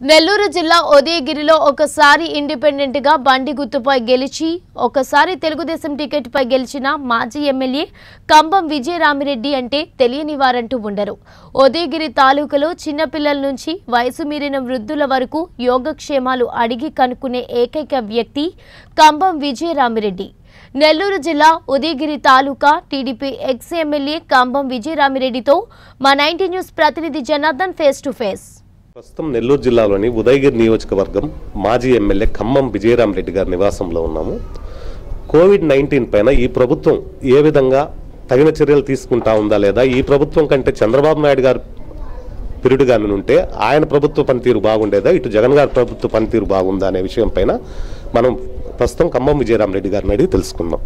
నెల్లూరు జిల్లా ఉదయగిరిలో ఒకసారి ఇండిపెండెంట్ గా బండి గుర్తుపై గెలిచి ఒకసారి తెలుగుదేశం టికెట్ పై గెలిచిన మాజీ ఎమ్మెల్యే కంబం విజయరామిరెడ్డి అంటే తెలియని వారంటూ ఉండరు ఉదయగిరి తాలూకాలో చిన్నపిల్లల నుంచి వయసు మీరిన వృద్ధుల వరకు యోగక్షేమాలు అడిగి కనుక్కునే ఏకైక వ్యక్తి కంబం విజయరామిరెడ్డి నెల్లూరు జిల్లా ఉదయగిరి తాలూకా టీడీపీ ఎక్స్ ఎమ్మెల్యే కంబం విజయరామిరెడ్డితో మా నైన్టీ న్యూస్ ప్రతినిధి జనార్దన్ ఫేస్ టు ఫేస్ ప్రస్తుతం నెల్లూరు జిల్లాలోని ఉదయగిరి నియోజకవర్గం మాజీ ఎమ్మెల్యే ఖమ్మం విజయరామరెడ్డి గారి నివాసంలో ఉన్నాము కోవిడ్ నైన్టీన్ పైన ఈ ప్రభుత్వం ఏ విధంగా తగిన చర్యలు తీసుకుంటా ఉందా లేదా ఈ ప్రభుత్వం కంటే చంద్రబాబు నాయుడు గారు పిరుడు కానీ ఉంటే ఆయన ప్రభుత్వ పనితీరు బాగుండేదా ఇటు జగన్ గారి ప్రభుత్వ పనితీరు బాగుందా అనే విషయం పైన మనం ప్రస్తుతం ఖమ్మం విజయరామరెడ్డి గారిని అడిగి తెలుసుకుందాం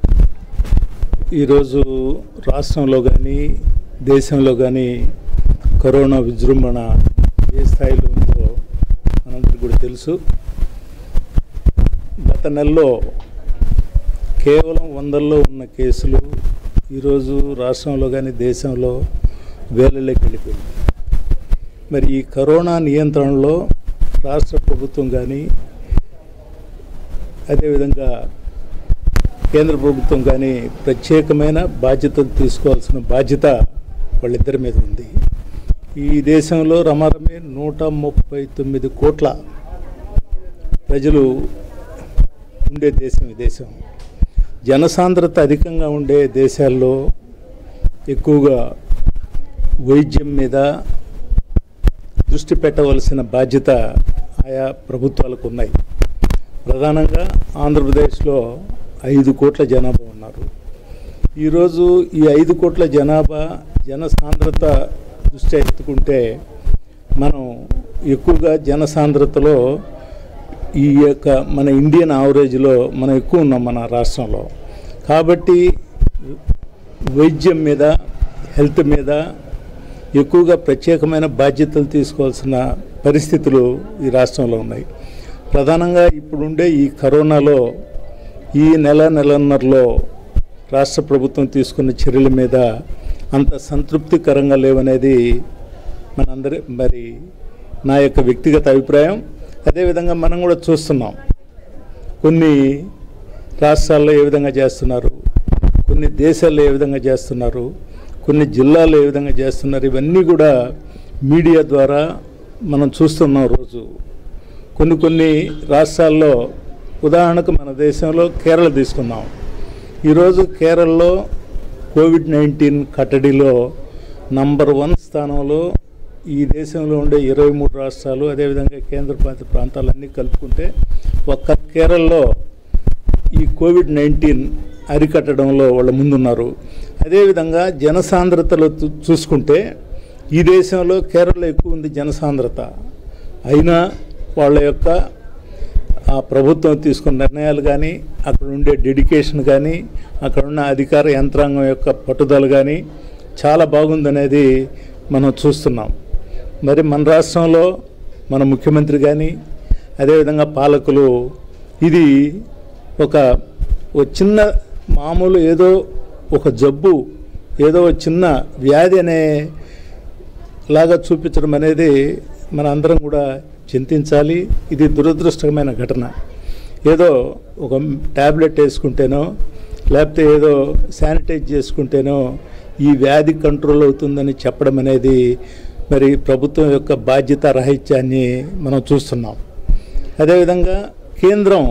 ఈరోజు రాష్ట్రంలో కానీ దేశంలో కానీ కరోనా విజృంభణ ఏ స్థాయిలో ఉందో మనందరికీ కూడా తెలుసు గత నెలలో కేవలం వందల్లో ఉన్న కేసులు ఈరోజు రాష్ట్రంలో కానీ దేశంలో వేలలోకి వెళ్ళిపోయింది మరి ఈ కరోనా నియంత్రణలో రాష్ట్ర ప్రభుత్వం కానీ అదేవిధంగా కేంద్ర ప్రభుత్వం కానీ ప్రత్యేకమైన బాధ్యతలు తీసుకోవాల్సిన బాధ్యత వాళ్ళిద్దరి మీద ఉంది ఈ దేశంలో రమారమే నూట ముప్పై తొమ్మిది కోట్ల ప్రజలు ఉండే దేశం ఈ దేశం జనసాంద్రత అధికంగా ఉండే దేశాల్లో ఎక్కువగా వైద్యం మీద దృష్టి పెట్టవలసిన బాధ్యత ఆయా ప్రభుత్వాలకు ఉన్నాయి ప్రధానంగా ఆంధ్రప్రదేశ్లో ఐదు కోట్ల జనాభా ఉన్నారు ఈరోజు ఈ ఐదు కోట్ల జనాభా జనసాంద్రత దృష్ట్యా ఎత్తుకుంటే మనం ఎక్కువగా జనసాంద్రతలో ఈ యొక్క మన ఇండియన్ యావరేజ్లో మనం ఎక్కువ ఉన్నాం మన రాష్ట్రంలో కాబట్టి వైద్యం మీద హెల్త్ మీద ఎక్కువగా ప్రత్యేకమైన బాధ్యతలు తీసుకోవాల్సిన పరిస్థితులు ఈ రాష్ట్రంలో ఉన్నాయి ప్రధానంగా ఇప్పుడుండే ఈ కరోనాలో ఈ నెల నెలన్నరలో రాష్ట్ర ప్రభుత్వం తీసుకున్న చర్యల మీద అంత సంతృప్తికరంగా లేవనేది మనందరి మరి నా యొక్క వ్యక్తిగత అభిప్రాయం అదేవిధంగా మనం కూడా చూస్తున్నాం కొన్ని రాష్ట్రాల్లో ఏ విధంగా చేస్తున్నారు కొన్ని దేశాల్లో ఏ విధంగా చేస్తున్నారు కొన్ని జిల్లాల్లో ఏ విధంగా చేస్తున్నారు ఇవన్నీ కూడా మీడియా ద్వారా మనం చూస్తున్నాం రోజు కొన్ని కొన్ని రాష్ట్రాల్లో ఉదాహరణకు మన దేశంలో కేరళ తీసుకుందాం ఈరోజు కేరళలో కోవిడ్ నైన్టీన్ కట్టడిలో నంబర్ వన్ స్థానంలో ఈ దేశంలో ఉండే ఇరవై మూడు రాష్ట్రాలు అదేవిధంగా కేంద్రపాలిత ప్రాంతాలన్నీ కలుపుకుంటే ఒక్క కేరళలో ఈ కోవిడ్ నైన్టీన్ అరికట్టడంలో వాళ్ళు ముందున్నారు అదేవిధంగా జనసాంద్రతలో చూ- చూసుకుంటే ఈ దేశంలో కేరళలో ఎక్కువ ఉంది జనసాంద్రత అయినా వాళ్ళ యొక్క ఆ ప్రభుత్వం తీసుకున్న నిర్ణయాలు కానీ అక్కడ ఉండే డెడికేషన్ కానీ అక్కడ ఉన్న అధికార యంత్రాంగం యొక్క పట్టుదల కానీ చాలా బాగుందనేది మనం చూస్తున్నాం మరి మన రాష్ట్రంలో మన ముఖ్యమంత్రి కానీ అదేవిధంగా పాలకులు ఇది ఒక ఒక చిన్న మామూలు ఏదో ఒక జబ్బు ఏదో ఒక చిన్న వ్యాధి అనే లాగా చూపించడం అనేది మన అందరం కూడా చింతించాలి ఇది దురదృష్టకరమైన ఘటన ఏదో ఒక ట్యాబ్లెట్ వేసుకుంటేనో లేకపోతే ఏదో శానిటైజ్ చేసుకుంటేనో ఈ వ్యాధి కంట్రోల్ అవుతుందని చెప్పడం అనేది మరి ప్రభుత్వం యొక్క బాధ్యత రాహిత్యాన్ని మనం చూస్తున్నాం అదేవిధంగా కేంద్రం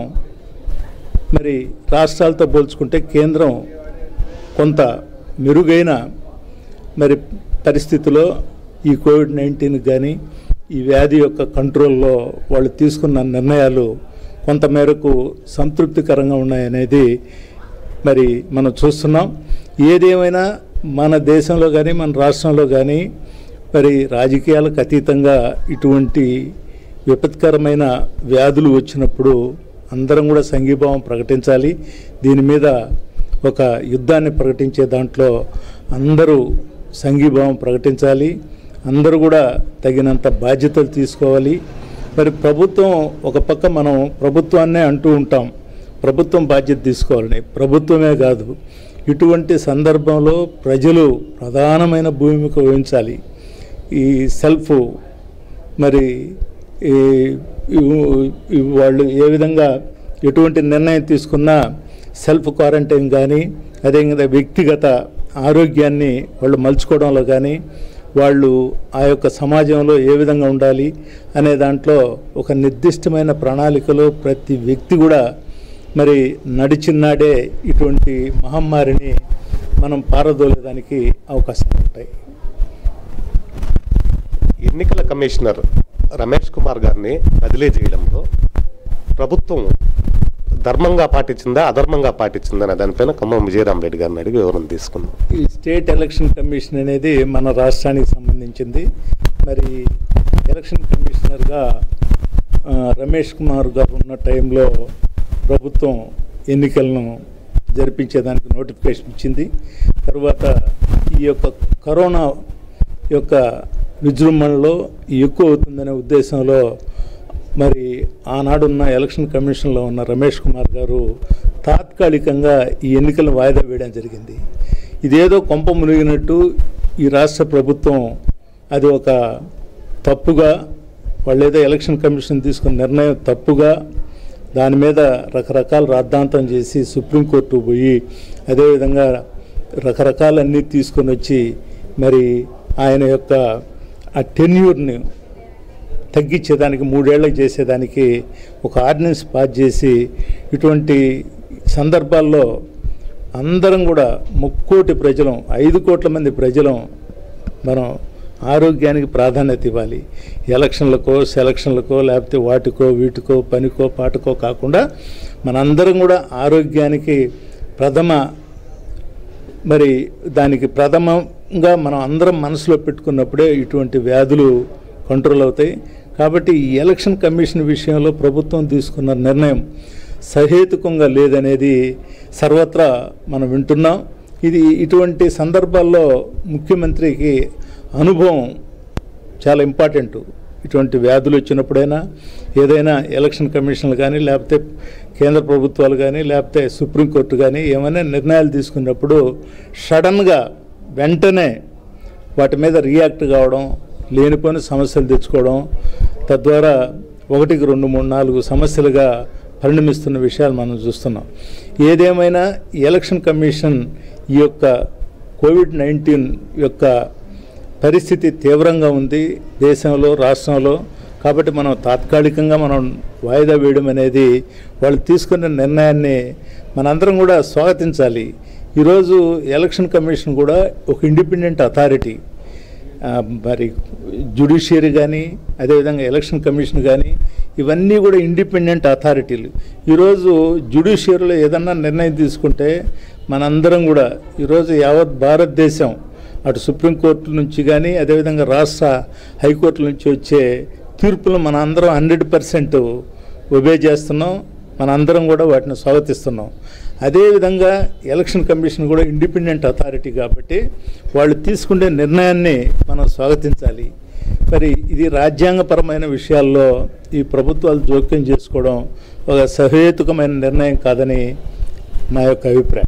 మరి రాష్ట్రాలతో పోల్చుకుంటే కేంద్రం కొంత మెరుగైన మరి పరిస్థితిలో ఈ కోవిడ్ నైన్టీన్ కానీ ఈ వ్యాధి యొక్క కంట్రోల్లో వాళ్ళు తీసుకున్న నిర్ణయాలు కొంత మేరకు సంతృప్తికరంగా ఉన్నాయనేది మరి మనం చూస్తున్నాం ఏదేమైనా మన దేశంలో కానీ మన రాష్ట్రంలో కానీ మరి రాజకీయాలకు అతీతంగా ఇటువంటి విపత్కరమైన వ్యాధులు వచ్చినప్పుడు అందరం కూడా సంఘీభావం ప్రకటించాలి దీని మీద ఒక యుద్ధాన్ని ప్రకటించే దాంట్లో అందరూ సంఘీభావం ప్రకటించాలి అందరూ కూడా తగినంత బాధ్యతలు తీసుకోవాలి మరి ప్రభుత్వం ఒక పక్క మనం ప్రభుత్వాన్నే అంటూ ఉంటాం ప్రభుత్వం బాధ్యత తీసుకోవాలని ప్రభుత్వమే కాదు ఇటువంటి సందర్భంలో ప్రజలు ప్రధానమైన భూమిక వహించాలి ఈ సెల్ఫ్ మరి ఈ ఈ- ఈ వాళ్ళు ఏ విధంగా ఎటువంటి నిర్ణయం తీసుకున్నా సెల్ఫ్ క్వారంటైన్ కానీ అదేవిధంగా వ్యక్తిగత ఆరోగ్యాన్ని వాళ్ళు మలుచుకోవడంలో కానీ వాళ్ళు ఆ యొక్క సమాజంలో ఏ విధంగా ఉండాలి అనే దాంట్లో ఒక నిర్దిష్టమైన ప్రణాళికలో ప్రతి వ్యక్తి కూడా మరి నడిచినాడే ఇటువంటి మహమ్మారిని మనం పారదోలేదానికి అవకాశాలు ఉంటాయి ఎన్నికల కమిషనర్ రమేష్ కుమార్ గారిని బదిలీ చేయడంలో ప్రభుత్వం ధర్మంగా పాటించిందా అధర్మంగా పాటించిందా అనే దానిపైన ఖమ్మం విజయరామరెడ్డి గారిని అడిగి వివరణ తీసుకుందాం ఈ స్టేట్ ఎలక్షన్ కమిషన్ అనేది మన రాష్ట్రానికి సంబంధించింది మరి ఎలక్షన్ కమిషనర్గా ఆ, రమేష్ కుమార్ గారు ఉన్న టైంలో ప్రభుత్వం ఎన్నికలను జరిపించేదానికి నోటిఫికేషన్ ఇచ్చింది తర్వాత ఈ యొక్క కరోనా యొక్క విజృంభణలో ఎక్కువ అవుతుందనే ఉద్దేశంలో మరి ఆనాడున్న ఎలక్షన్ కమిషన్లో ఉన్న రమేష్ కుమార్ గారు తాత్కాలికంగా ఈ ఎన్నికలను వాయిదా వేయడం జరిగింది ఇదేదో కొంప మునిగినట్టు ఈ రాష్ట్ర ప్రభుత్వం అది ఒక తప్పుగా వాళ్ళు ఏదో ఎలక్షన్ కమిషన్ తీసుకున్న నిర్ణయం తప్పుగా దాని మీద రకరకాల రాద్ధాంతం చేసి సుప్రీంకోర్టు పోయి అదేవిధంగా రకరకాలన్నీ తీసుకొని వచ్చి మరి ఆయన యొక్క ఆ టెన్యూర్ని తగ్గించేదానికి మూడేళ్లకు చేసేదానికి ఒక ఆర్డినెన్స్ పాస్ చేసి ఇటువంటి సందర్భాల్లో అందరం కూడా ముక్కోటి ప్రజలం ఐదు కోట్ల మంది ప్రజలం మనం ఆరోగ్యానికి ప్రాధాన్యత ఇవ్వాలి ఎలక్షన్లకో సెలక్షన్లకో లేకపోతే వాటికో వీటికో పనికో పాటకో కాకుండా మనందరం కూడా ఆరోగ్యానికి ప్రథమ మరి దానికి ప్రథమంగా మనం అందరం మనసులో పెట్టుకున్నప్పుడే ఇటువంటి వ్యాధులు కంట్రోల్ అవుతాయి కాబట్టి ఈ ఎలక్షన్ కమిషన్ విషయంలో ప్రభుత్వం తీసుకున్న నిర్ణయం సహేతుకంగా లేదనేది సర్వత్రా మనం వింటున్నాం ఇది ఇటువంటి సందర్భాల్లో ముఖ్యమంత్రికి అనుభవం చాలా ఇంపార్టెంట్ ఇటువంటి వ్యాధులు వచ్చినప్పుడైనా ఏదైనా ఎలక్షన్ కమిషన్లు కానీ లేకపోతే కేంద్ర ప్రభుత్వాలు కానీ లేకపోతే సుప్రీంకోర్టు కానీ ఏమైనా నిర్ణయాలు తీసుకున్నప్పుడు సడన్గా వెంటనే వాటి మీద రియాక్ట్ కావడం లేనిపోయిన సమస్యలు తెచ్చుకోవడం తద్వారా ఒకటికి రెండు మూడు నాలుగు సమస్యలుగా పరిణమిస్తున్న విషయాలు మనం చూస్తున్నాం ఏదేమైనా ఈ ఎలక్షన్ కమిషన్ ఈ యొక్క కోవిడ్ నైన్టీన్ యొక్క పరిస్థితి తీవ్రంగా ఉంది దేశంలో రాష్ట్రంలో కాబట్టి మనం తాత్కాలికంగా మనం వాయిదా వేయడం అనేది వాళ్ళు తీసుకున్న నిర్ణయాన్ని మనందరం కూడా స్వాగతించాలి ఈరోజు ఎలక్షన్ కమిషన్ కూడా ఒక ఇండిపెండెంట్ అథారిటీ ఆ, మరి జుడిషియరీ కానీ అదేవిధంగా ఎలక్షన్ కమిషన్ కానీ ఇవన్నీ కూడా ఇండిపెండెంట్ అథారిటీలు ఈరోజు జుడిషియరీలో ఏదన్నా నిర్ణయం తీసుకుంటే మనందరం కూడా ఈరోజు యావత్ భారతదేశం అటు సుప్రీంకోర్టు నుంచి కానీ అదేవిధంగా రాష్ట్ర హైకోర్టుల నుంచి వచ్చే తీర్పులు మన అందరం హండ్రెడ్ పర్సెంట్ ఒబే చేస్తున్నాం మనందరం కూడా వాటిని స్వాగతిస్తున్నాం అదేవిధంగా ఎలక్షన్ కమిషన్ కూడా ఇండిపెండెంట్ అథారిటీ కాబట్టి వాళ్ళు తీసుకునే నిర్ణయాన్ని మనం స్వాగతించాలి మరి ఇది రాజ్యాంగపరమైన విషయాల్లో ఈ ప్రభుత్వాలు జోక్యం చేసుకోవడం ఒక సహేతుకమైన నిర్ణయం కాదని నా యొక్క అభిప్రాయం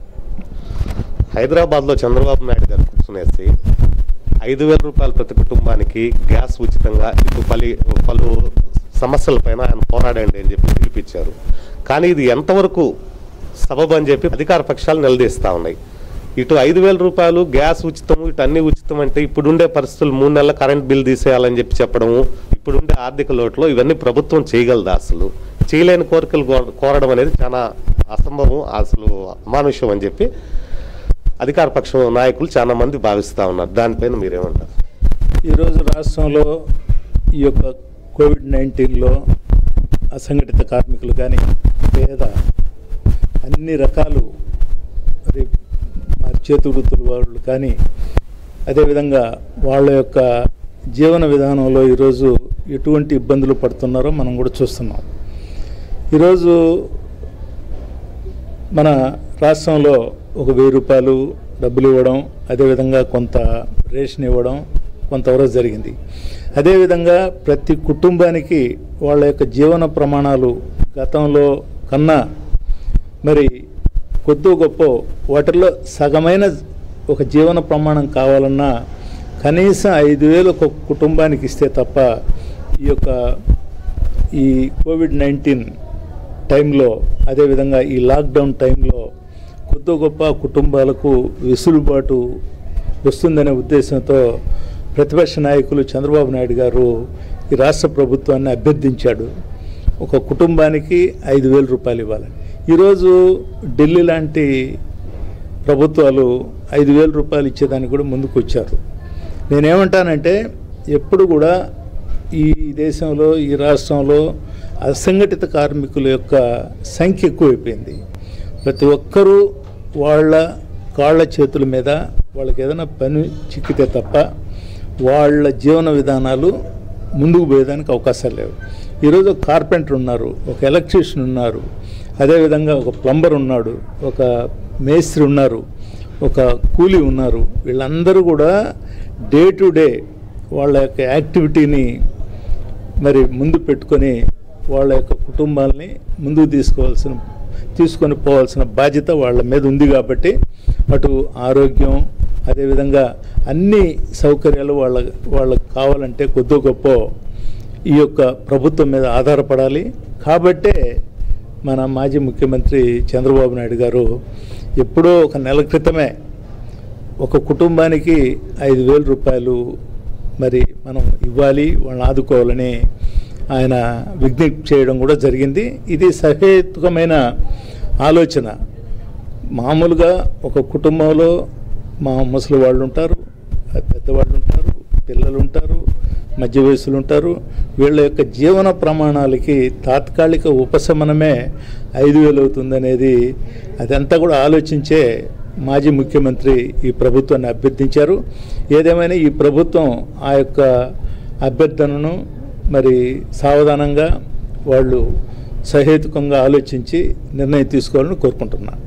హైదరాబాద్లో చంద్రబాబు నాయుడు గారు కూర్చునేసి ఐదు వేల రూపాయలు ప్రతి కుటుంబానికి గ్యాస్ ఉచితంగా ఇటు పలు పలు సమస్యలపైన ఆయన పోరాడండి అని చెప్పి పిలిపించారు కానీ ఇది ఎంతవరకు సబబు అని చెప్పి అధికార పక్షాలు నిలదీస్తూ ఉన్నాయి ఇటు ఐదు వేల రూపాయలు గ్యాస్ ఉచితం ఇటు అన్ని ఉచితం అంటే ఇప్పుడుండే పరిస్థితులు మూడు నెలల కరెంట్ బిల్ తీసేయాలని చెప్పి చెప్పడము ఇప్పుడుండే ఆర్థిక లోటులో ఇవన్నీ ప్రభుత్వం చేయగలదా అసలు చేయలేని కోరికలు కోర- కోరడం అనేది చాలా అసంభవం అసలు అమానుష్యం అని చెప్పి అధికార పక్షం నాయకులు చాలా మంది భావిస్తూ ఉన్నారు దానిపైన మీరేమంటారు ఈరోజు రాష్ట్రంలో ఈ యొక్క కోవిడ్ నైన్టీన్లో అసంఘటిత కార్మికులు కానీ పేద అన్ని రకాలు మరి మరి చేతి వృత్తుల వాళ్ళు కానీ అదేవిధంగా వాళ్ళ యొక్క జీవన విధానంలో ఈరోజు ఎటువంటి ఇబ్బందులు పడుతున్నారో మనం కూడా చూస్తున్నాం ఈరోజు మన రాష్ట్రంలో ఒక వెయ్యి రూపాయలు డబ్బులు ఇవ్వడం అదేవిధంగా కొంత రేషన్ ఇవ్వడం కొంతవరకు జరిగింది అదేవిధంగా ప్రతి కుటుంబానికి వాళ్ళ యొక్క జీవన ప్రమాణాలు గతంలో కన్నా మరి కొద్ది గొప్ప వాటిల్లో సగమైన ఒక జీవన ప్రమాణం కావాలన్నా కనీసం ఐదు వేలు ఒక కుటుంబానికి ఇస్తే తప్ప ఈ యొక్క ఈ కోవిడ్ నైన్టీన్ టైంలో అదేవిధంగా ఈ లాక్డౌన్ టైంలో కొద్ది గొప్ప కుటుంబాలకు వెసులుబాటు వస్తుందనే ఉద్దేశంతో ప్రతిపక్ష నాయకులు చంద్రబాబు నాయుడు గారు ఈ రాష్ట్ర ప్రభుత్వాన్ని అభ్యర్థించాడు ఒక కుటుంబానికి ఐదు వేల రూపాయలు ఇవ్వాలి ఈరోజు ఢిల్లీ లాంటి ప్రభుత్వాలు ఐదు వేల రూపాయలు ఇచ్చేదానికి కూడా ముందుకు వచ్చారు నేనేమంటానంటే ఎప్పుడు కూడా ఈ దేశంలో ఈ రాష్ట్రంలో అసంఘటిత కార్మికుల యొక్క సంఖ్య ఎక్కువైపోయింది ప్రతి ఒక్కరూ వాళ్ళ కాళ్ళ చేతుల మీద వాళ్ళకి ఏదైనా పని చిక్కితే తప్ప వాళ్ళ జీవన విధానాలు ముందుకు పోయేదానికి అవకాశాలు లేవు ఈరోజు ఒక కార్పెంటర్ ఉన్నారు ఒక ఎలక్ట్రీషియన్ ఉన్నారు అదేవిధంగా ఒక ప్లంబర్ ఉన్నాడు ఒక మేస్త్రి ఉన్నారు ఒక కూలీ ఉన్నారు వీళ్ళందరూ కూడా డే టు డే వాళ్ళ యొక్క యాక్టివిటీని మరి ముందు పెట్టుకొని వాళ్ళ యొక్క కుటుంబాలని ముందుకు తీసుకోవాల్సిన తీసుకొని పోవాల్సిన బాధ్యత వాళ్ళ మీద ఉంది కాబట్టి అటు ఆరోగ్యం అదేవిధంగా అన్ని సౌకర్యాలు వాళ్ళ వాళ్ళకి కావాలంటే కొద్ది గొప్ప ఈ యొక్క ప్రభుత్వం మీద ఆధారపడాలి కాబట్టే మన మాజీ ముఖ్యమంత్రి చంద్రబాబు నాయుడు గారు ఎప్పుడో ఒక నెల క్రితమే ఒక కుటుంబానికి ఐదు వేల రూపాయలు మరి మనం ఇవ్వాలి వాళ్ళని ఆదుకోవాలని ఆయన విజ్ఞప్తి చేయడం కూడా జరిగింది ఇది సహేతుకమైన ఆలోచన మామూలుగా ఒక కుటుంబంలో మా ముసలి వాళ్ళు ఉంటారు పెద్దవాళ్ళు ఉంటారు పిల్లలు ఉంటారు మధ్య వయసులు ఉంటారు వీళ్ళ యొక్క జీవన ప్రమాణాలకి తాత్కాలిక ఉపశమనమే ఐదు వేలు అవుతుందనేది అదంతా కూడా ఆలోచించే మాజీ ముఖ్యమంత్రి ఈ ప్రభుత్వాన్ని అభ్యర్థించారు ఏదేమైనా ఈ ప్రభుత్వం ఆ యొక్క అభ్యర్థనను మరి సావధానంగా వాళ్ళు సహేతుకంగా ఆలోచించి నిర్ణయం తీసుకోవాలని కోరుకుంటున్నాను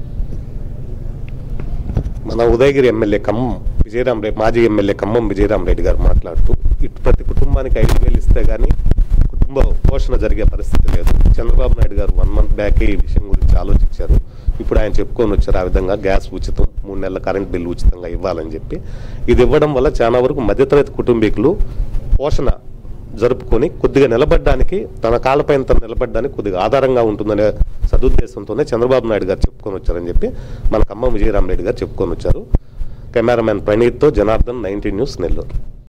మన ఉదయగిరి ఎమ్మెల్యే ఖమ్మం విజయరాం రెడ్డి మాజీ ఎమ్మెల్యే ఖమ్మం విజయరాం రెడ్డి గారు మాట్లాడుతూ ఇటు ప్రతి కుటుంబానికి ఐదు వేలు ఇస్తే కానీ కుటుంబ పోషణ జరిగే పరిస్థితి లేదు చంద్రబాబు నాయుడు గారు వన్ మంత్ బ్యాక్ ఈ విషయం గురించి ఆలోచించారు ఇప్పుడు ఆయన చెప్పుకొని వచ్చారు ఆ విధంగా గ్యాస్ ఉచితం మూడు నెలల కరెంట్ బిల్లు ఉచితంగా ఇవ్వాలని చెప్పి ఇది ఇవ్వడం వల్ల చాలా వరకు మధ్యతరగతి కుటుంబీకులు పోషణ జరుపుకొని కొద్దిగా నిలబడడానికి తన కాళ్ళపైన తను నిలబడడానికి కొద్దిగా ఆధారంగా ఉంటుందనే సదుద్దేశంతోనే చంద్రబాబు నాయుడు గారు చెప్పుకొని వచ్చారని చెప్పి మన ఖమ్మం విజయరామరెడ్డి గారు చెప్పుకొని వచ్చారు కెమెరామెన్ ప్రణీత్తో జనార్దన్ నైన్టీ న్యూస్ నెల్లూరు